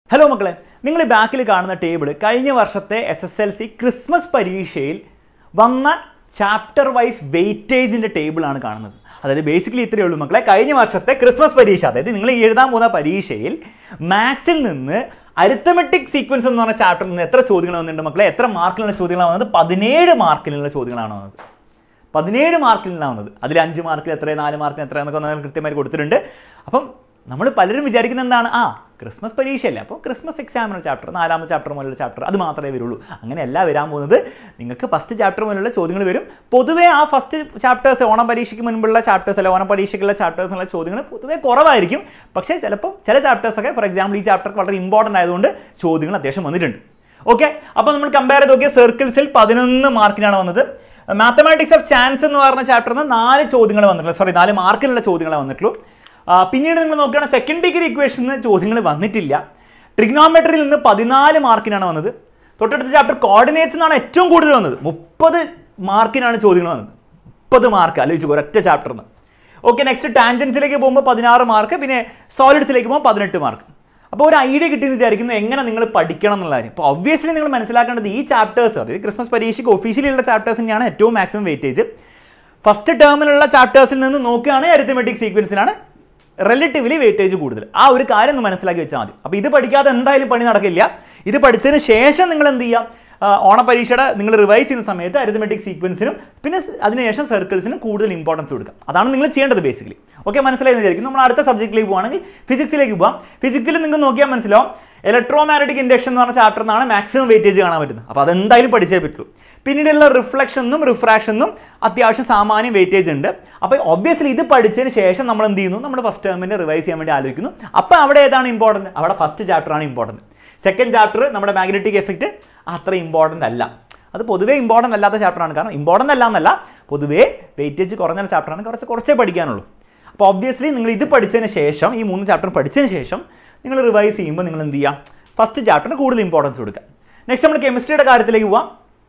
hello മക്കളെ നിങ്ങൾ ഈ ബാക്കിൽ കാണുന്ന ടേബിൾ കഴിഞ്ഞ വർഷത്തെ S S L C Christmas പരീക്ഷയിൽ വന്ന ചാപ്റ്റർ വൈസ് വെയിറ്റേജിൻ്റെ ടേബിളാണ് കാണുന്നത് അതായത് ബേസിക്കലി ഇത്രയേ ഉള്ളൂ മക്കളെ കഴിഞ്ഞ വർഷത്തെ ക്രിസ്മസ് പരീക്ഷ അതായത് നിങ്ങൾ ഈ എഴുതാൻ പോകുന്ന പരീക്ഷയിൽ മാത്സിൽ നിന്ന് അരിത്തമെറ്റിക് സീക്വൻസ് എന്ന് പറഞ്ഞ ചാപ്റ്ററിൽ നിന്ന് എത്ര ചോദ്യങ്ങൾ വന്നിട്ടുണ്ട് മക്കളെ എത്ര മാർക്കിലുള്ള ചോദ്യങ്ങളാണ് വന്നത് പതിനേഴ് മാർക്കിലുള്ള ചോദ്യങ്ങളാണ് വന്നത് പതിനേഴ് മാർക്കിൽ നിന്നാണ് വന്നത് അതിൽ അഞ്ച് മാർക്കിൽ എത്ര നാല് മാർക്കിൽ എത്ര എന്നൊക്കെ നമ്മൾ കൃത്യമായി കൊടുത്തിട്ടുണ്ട് അപ്പം നമ്മൾ പലരും വിചാരിക്കുന്ന എന്താണ് ആ ക്രിസ്മസ് പരീക്ഷയല്ലേ അപ്പോൾ ക്രിസ്മസ് എക്സാമിനുള്ള ചാപ്റ്റർ നാലാമത്തെ ചാപ്റ്റർ മുതലുള്ള ചാപ്റ്റർ അത് മാത്രമേ വരുള്ളൂ അങ്ങനെയല്ല വരാൻ പോകുന്നത് നിങ്ങൾക്ക് ഫസ്റ്റ് ചാപ്റ്റർ മുതലുള്ള ചോദ്യങ്ങൾ വരും പൊതുവേ ആ ഫസ്റ്റ് ചാപ്റ്റേഴ്സ് ഓണം പരീക്ഷയ്ക്ക് മുൻപുള്ള ചാപ്റ്റേഴ്സ് അല്ല ഓണം പരീക്ഷയ്ക്കുള്ള ചാപ്റ്റേഴ്സ് എന്നുള്ള ചോദ്യങ്ങൾ പൊതുവേ കുറവായിരിക്കും പക്ഷേ ചിലപ്പോൾ ചില ചാപ്റ്റേഴ്സൊക്കെ ഫോർ എക്സാമ്പിൾ ഈ ചാപ്റ്റർ വളരെ ഇമ്പോർട്ടൻ്റ് ആയതുകൊണ്ട് ചോദ്യങ്ങൾ അത്യാവശ്യം വന്നിട്ടുണ്ട് ഓക്കെ അപ്പോൾ നമ്മൾ കമ്പയർ ചെയ്ത് നോക്കിയ സർക്കിൾസിൽ പതിനൊന്ന് മാർക്കിനാണ് വന്നത് മാത്തമാറ്റിക്സ് ഓഫ് ചാൻസ് എന്ന് പറഞ്ഞ ചാപ്റ്ററിൽ നിന്ന് നാല് ചോദ്യങ്ങൾ വന്നിട്ടുള്ളൂ സോറി നാല് മാർക്കിലുള്ള ചോദ്യങ്ങളെ വന്നിട്ടുള്ളൂ ആ, പിന്നീട് നിങ്ങൾ നോക്കുകയാണെങ്കിൽ സെക്കൻഡ് ഡിഗ്രി ഇക്വേഷന് ചോദ്യങ്ങൾ വന്നിട്ടില്ല ട്രിഗ്നോമെട്രിയിൽ നിന്ന് പതിനാല് മാർക്കിനാണ് വന്നത് തൊട്ടടുത്ത ചാപ്റ്റർ കോർഡിനേറ്റ്സ് എന്നാണ് ഏറ്റവും കൂടുതൽ വന്നത് മുപ്പത് മാർക്കിനാണ് ചോദ്യങ്ങൾ വന്നത് മുപ്പത് മാർക്ക് ആലോചിച്ചു ഒരൊറ്റ ചാപ്റ്ററിന് ഓക്കെ നെക്സ്റ്റ് ടാൻജൻസിലേക്ക് പോകുമ്പോൾ പതിനാറ് മാർക്ക് പിന്നെ സോളിഡ്സിലേക്ക് പോകുമ്പോൾ പതിനെട്ട് മാർക്ക് അപ്പോൾ ഒരു ഐഡിയ കിട്ടിയെന്ന് വിചാരിക്കുന്നു എങ്ങനെ നിങ്ങൾ പഠിക്കണം എന്നുള്ള കാര്യം അപ്പോൾ ഒബ്വിയസ്ലി നിങ്ങൾ മനസ്സിലാക്കേണ്ടത് ഈ ചാപ്റ്റേഴ്സ് അതായത് ക്രിസ്മസ് പരീക്ഷയ്ക്ക് ഒഫീഷ്യലി ഉള്ള ചാപ്റ്റേഴ്സ് തന്നെയാണ് ഏറ്റവും മാക്സിമം വെയിറ്റേജ് ഫസ്റ്റ് ടേമിലുള്ള ചാപ്റ്റേഴ്സിൽ നിന്ന് നോക്കുകയാണെങ്കിൽ അരിത്തമെറ്റിക് സീക്വൻസിനാണ് റിലേറ്റീവ്ലി വെയിറ്റേജ് കൂടുതൽ ആ ഒരു കാര്യം ഒന്ന് മനസ്സിലാക്കി വെച്ചാൽ മതി അപ്പോൾ ഇത് പഠിക്കാതെ എന്തായാലും പണി നടക്കില്ല ഇത് പഠിച്ചതിന് ശേഷം നിങ്ങൾ എന്ത് ചെയ്യാം ആ, ഓണപരീക്ഷയുടെ നിങ്ങൾ റിവൈസ് ചെയ്യുന്ന സമയത്ത് അരിത്തമെറ്റിക് സീക്വൻസിനും പിന്നെ സ് അതിനുശേഷം സർക്കിൾസിനും കൂടുതൽ ഇമ്പോർട്ടൻസ് കൊടുക്കുക അതാണ് നിങ്ങൾ ചെയ്യേണ്ടത് ബേസിക്കലി ഓക്കെ മനസ്സിലായെന്ന് വിചാരിക്കും നമ്മൾ അടുത്ത സബ്ജക്റ്റിലേക്ക് പോകുകയാണെങ്കിൽ ഫിസിക്സിലേക്ക് പോകാം ഫിസിക്സിൽ നിങ്ങൾക്ക് നോക്കിയാൽ മനസ്സിലാവും ഇലക്ട്രോ മാഗ്നറ്റിക് ഇൻഡക്ഷൻ എന്ന് പറഞ്ഞ ചാപ്റ്ററിൽ നിന്നാണ് മാക്സിമം വെയിറ്റേജ് കാണാൻ പറ്റുന്നത് അപ്പോൾ അതെന്തായാലും പഠിച്ചേ പറ്റൂ പിന്നീടുള്ള റിഫ്ലക്ഷനും റിഫ്രാക്ഷനും അത്യാവശ്യം സാമാന്യം വെയിറ്റേജ് ഉണ്ട് അപ്പോൾ ഒബ്വിയസ്ലി ഇത് പഠിച്ചതിന് ശേഷം നമ്മൾ എന്ത് ചെയ്യുന്നു നമ്മൾ ഫസ്റ്റ് ടേമിൻ്റെ റിവൈസ് ചെയ്യാൻ വേണ്ടി ആലോചിക്കുന്നു അപ്പോൾ അവിടെ ഏതാണ് ഇമ്പോർട്ടൻറ്റ് അവിടെ ഫസ്റ്റ് ചാപ്റ്ററാണ് ഇമ്പോർട്ടൻറ്റ് സെക്കൻഡ് ചാപ്റ്റർ നമ്മുടെ മാഗ്നറ്റിക് എഫക്റ്റ് അത്ര ഇമ്പോർട്ടൻ്റ് അല്ല അത് പൊതുവേ ഇമ്പോർട്ടൻ്റ് അല്ലാത്ത ചാപ്റ്ററാണ് കാരണം ഇമ്പോർട്ടൻ്റ് അല്ല എന്നല്ല പൊതുവേ വെയിറ്റേജ് കുറഞ്ഞ ചാപ്റ്ററാണ് കുറച്ച് കുറച്ചേ പഠിക്കാനുള്ളൂ അപ്പോൾ ഒബ്വിയസ്ലി നിങ്ങൾ ഇത് പഠിച്ചതിന് ശേഷം ഈ മൂന്ന് ചാപ്റ്റർ പഠിച്ചതിന് ശേഷം നിങ്ങൾ റിവൈസ് ചെയ്യുമ്പോൾ നിങ്ങൾ എന്ത് ചെയ്യുക ഫസ്റ്റ് ചാപ്റ്ററിന് കൂടുതൽ ഇമ്പോർട്ടൻസ് കൊടുക്കുക നെക്സ്റ്റ് നമ്മൾ കെമിസ്ട്രിയുടെ കാര്യത്തിലേക്ക് പോവാം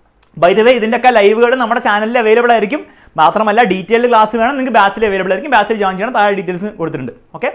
ബൈ ദ വേ ഇതിൻ്റെയൊക്കെ ലൈവുകൾ നമ്മുടെ ചാനലിൽ അവൈലബിൾ ആയിരിക്കും മാത്രമല്ല ഡീറ്റെയിൽഡ് ക്ലാസ് വേണം നിങ്ങൾക്ക് ബാച്ചിൽ അവൈലബിൾ ആയിരിക്കും ബാച്ചിൽ ജോയിൻ ചെയ്യണം താഴെ ഡീറ്റെയിൽസ് കൊടുത്തിട്ടുണ്ട് ഓക്കെ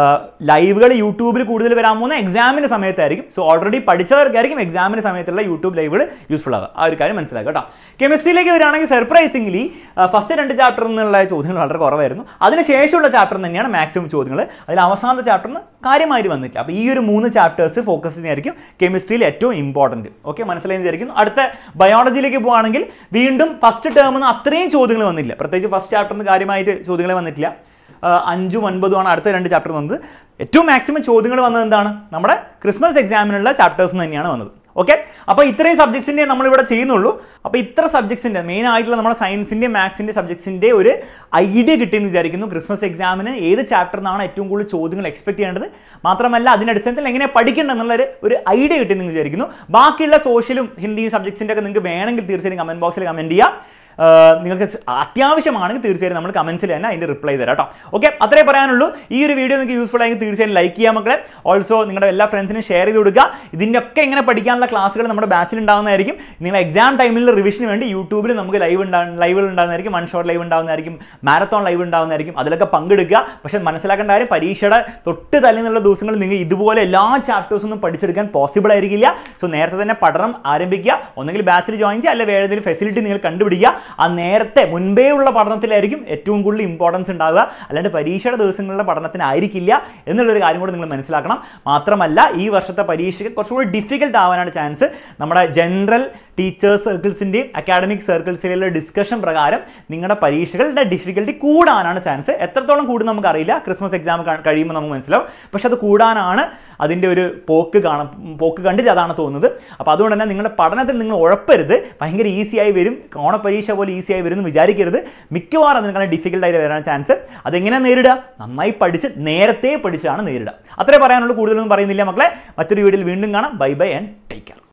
ലൈവുകൾ യൂട്യൂബിൽ കൂടുതൽ വരാൻ പോകുന്ന എക്സാമിൻ്റെ സമയത്തായിരിക്കും സോ ഓൾറെഡി പഠിച്ചവർക്കായിരിക്കും എക്സാമിൻ്റെ സമയത്തുള്ള യൂട്യൂബ് ലൈവുകൾ യൂസ്ഫുൾ ആവുക ആ ഒരു കാര്യം മനസ്സിലാക്കുക കേട്ടോ കെമിസ്ട്രിയിലേക്ക് വരികയാണെങ്കിൽ സർപ്രൈസിംഗ്ലി ഫസ്റ്റ് രണ്ട് ചാപ്റ്ററിൽ നിന്നുള്ള ചോദ്യങ്ങൾ വളരെ കുറവായിരുന്നു അതിനുശേഷമുള്ള ചാപ്റ്റർ തന്നെയാണ് മാക്സിമം ചോദ്യങ്ങൾ അതിൽ അവസാനത്തെ ചാപ്റ്ററിന് കാര്യമായിട്ട് വന്നിട്ടില്ല അപ്പോൾ ഈ ഒരു മൂന്ന് ചാപ്റ്റേഴ്സ് ഫോക്കസ് ചെയ്യുന്നതായിരിക്കും കെമിസ്ട്രിയിൽ ഏറ്റവും ഇമ്പോർട്ടൻറ്റ് ഓക്കെ മനസ്സിലായി വിചാരിക്കുന്നു അടുത്ത ബയോളജിയിലേക്ക് പോവുകയാണെങ്കിൽ വീണ്ടും ഫസ്റ്റ് ടേമിന് അത്രയും ചോദ്യങ്ങൾ വന്നില്ല പ്രത്യേകിച്ച് ഫസ്റ്റ് ചാപ്റ്ററിന് കാര്യമായിട്ട് ചോദ്യങ്ങൾ വന്നിട്ടില്ല ആ, അഞ്ചും ഒൻപതുമാണ് അടുത്ത രണ്ട് ചാപ്റ്റർ വന്നത് ഏറ്റവും മാക്സിമം ചോദ്യങ്ങൾ വന്നത് എന്താണ് നമ്മുടെ ക്രിസ്മസ് എക്സാമിനുള്ള ചാപ്റ്റേഴ്സ് തന്നെയാണ് വന്നത് ഓക്കെ അപ്പോൾ ഇത്രയും സബ്ജക്ട്സിൻ്റെ നമ്മളിവിടെ ചെയ്യുന്നുള്ളൂ അപ്പോൾ ഇത്ര സബ്ജക്ട്സിൻ്റെ മെയിൻ ആയിട്ടുള്ള നമ്മുടെ സയൻസിൻ്റെ മാത്സിൻ്റെ സബ്ജക്ട്സിൻ്റെ ഒരു ഐഡിയ കിട്ടിയെന്ന് വിചാരിക്കുന്നു ക്രിസ്മസ് എക്സാമിന് ഏത് ചാപ്റ്ററിൽ നിന്നാണ് ഏറ്റവും കൂടുതൽ ചോദ്യങ്ങൾ എക്സ്പെക്ട് ചെയ്യേണ്ടത് മാത്രമല്ല അതിൻ്റെ അടിസ്ഥാനത്തിൽ എങ്ങനെ പഠിക്കേണ്ടത് എന്നുള്ളൊരു ഒരു ഐഡിയ കിട്ടിയെന്ന് വിചാരിക്കുന്നു ബാക്കിയുള്ള സോഷ്യലും ഹിന്ദിയും സബ്ജക്ട്സിൻ്റെ ഒക്കെ നിങ്ങൾക്ക് വേണമെങ്കിൽ തീർച്ചയായും കമൻറ്റ് ബോക്സിൽ കമൻറ്റ് ചെയ്യാം ആഹ് നിങ്ങൾക്ക് സ് അത്യാവശ്യമാണെങ്കിൽ തീർച്ചയായും നമ്മൾ കമൻസിൽ തന്നെ അതിൻ്റെ റിപ്ലൈ തരാം കേട്ടോ ഓക്കെ അത്രേ പറയാനുള്ളൂ ഈ ഒരു വീഡിയോ നിങ്ങൾക്ക് യൂസ്ഫുൾ ആയെങ്കിൽ തീർച്ചയായും ലൈക്ക് ചെയ്യാം മക്കളെ ഓൾസോ നിങ്ങളുടെ എല്ലാ ഫ്രണ്ട്സിനും ഷെയർ ചെയ്ത് കൊടുക്കുക ഇതിൻ്റെ ഒക്കെ എങ്ങനെ പഠിക്കാനുള്ള ക്ലാസ്സുകൾ നമ്മുടെ ബാച്ചിൽ ഉണ്ടാകുന്നതായിരിക്കും നിങ്ങൾ എക്സാം ടൈമിൽ റിവിഷന് വേണ്ടി യൂട്യൂബിൽ നമുക്ക് ലൈവ് ഉണ്ടാകും ലൈവുകൾ ഉണ്ടാകുന്നതായിരിക്കും വൺ ഷോട്ട് ലൈവ് ഉണ്ടാകുന്നതായിരിക്കും മാരത്തോൺ ലൈവ് ഉണ്ടാകുന്നതായിരിക്കും അതിലൊക്കെ പങ്കെടുക്കുക പക്ഷേ മനസ്സിലാക്കേണ്ട കാര്യം പരീക്ഷയുടെ തൊട്ട് തലേന്നുള്ള ദിവസങ്ങളിൽ നിങ്ങൾ ഇതുപോലെ എല്ലാ ചാപ്റ്റേഴ്സും ഒന്നും പഠിച്ചെടുക്കാൻ പോസിബിൾ ആയിരിക്കില്ല സോ നേരത്തെ തന്നെ പഠനം ആരംഭിക്കുക ഒന്നെങ്കിൽ ബാച്ചിൽ ജോയിൻ ചെയ്യുക അല്ലെങ്കിൽ വേറെ ഏതെങ്കിലും ഫെസിലിറ്റി നിങ്ങൾ കണ്ടുപിടിക്കുക ആ നേരത്തെ മുൻപേ ഉള്ള പഠനത്തിലായിരിക്കും ഏറ്റവും കൂടുതൽ ഇമ്പോർട്ടൻസ് ഉണ്ടാവുക അല്ലാണ്ട് പരീക്ഷയുടെ ദിവസങ്ങളിലെ പഠനത്തിനായിരിക്കില്ല എന്നുള്ളൊരു കാര്യം കൂടെ നിങ്ങൾ മനസ്സിലാക്കണം മാത്രമല്ല ഈ വർഷത്തെ പരീക്ഷയ്ക്ക് കുറച്ചുകൂടി ഡിഫിക്കൽട്ട് ആവാനാണ് ചാൻസ് നമ്മുടെ ജനറൽ ടീച്ചേഴ്സ് സർക്കിൾസിൻ്റെയും അക്കാഡമിക് സർക്കിൾസിലുള്ള ഡിസ്കഷൻ പ്രകാരം നിങ്ങളുടെ പരീക്ഷകളുടെ ഡിഫിക്കൽട്ടി കൂടാനാണ് ചാൻസ് എത്രത്തോളം കൂടും നമുക്കറിയില്ല ക്രിസ്മസ് എക്സാം കഴിയുമ്പോൾ നമുക്ക് മനസ്സിലാവും പക്ഷെ അത് കൂടാനാണ് അതിൻ്റെ ഒരു പോക്ക് കാണ പോക്ക് കണ്ടിട്ട് അതാണ് തോന്നുന്നത് അപ്പോൾ അതുകൊണ്ട് തന്നെ നിങ്ങളുടെ പഠനത്തിൽ നിങ്ങൾ ഉഴപ്പരുത് ഭയങ്കര ഈസി ആയി വരും ഓണപരീക്ഷ പോലെ ഈസി ആയി വരും എന്ന് വിചാരിക്കരുത് മിക്കവാറും അതിനേക്കാൾ ഡിഫിക്കൽട്ടായിട്ട് വരാൻ ചാൻസ് അതെങ്ങനെ നേരിടുക നന്നായി പഠിച്ച് നേരത്തെ പഠിച്ചാണ് നേരിടുക അത്രേ പറയാനുള്ളൂ കൂടുതലൊന്നും പറയുന്നില്ല മക്കളെ മറ്റൊരു വീഡിയോയിൽ വീണ്ടും കാണാം bye bye and take care